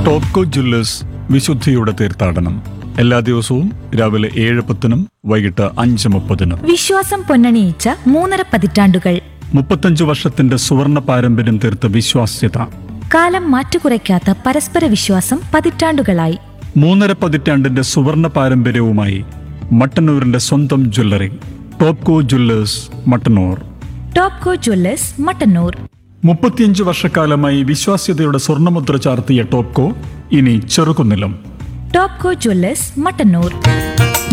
Topco Jewellers വിശുദ്ധിയുടെ തീർത്ഥാടനം എല്ലാ ദിവസവും രാവിലെ ഏഴ് പത്തിനും വൈകിട്ട് അഞ്ച് മുപ്പതിനും വിശ്വാസം പൊന്നണിയിച്ച മൂന്നര പതിറ്റാണ്ടുകൾ മുപ്പത്തഞ്ച് വർഷത്തിന്റെ സുവർണ പാരമ്പര്യം തീർത്ത വിശ്വാസ്യത കാലം മാറ്റുകുറയ്ക്കാത്ത പരസ്പര വിശ്വാസം പതിറ്റാണ്ടുകളായി മൂന്നര പതിറ്റാണ്ടിന്റെ സുവർണ പാരമ്പര്യവുമായി മട്ടന്നൂരിന്റെ സ്വന്തം jewellery Topco jewellers Mattannur Topco jewellers Mattannur മുപ്പത്തിയഞ്ച് വർഷക്കാലമായി വിശ്വാസ്യതയുടെ സ്വർണ്ണമുദ്ര ചാർത്തിയ ടോപ്കോ ഇനി ചെറുകുന്നിലും ടോപ്കോ ജ്വല്ലേഴ്സ് മട്ടന്നൂർ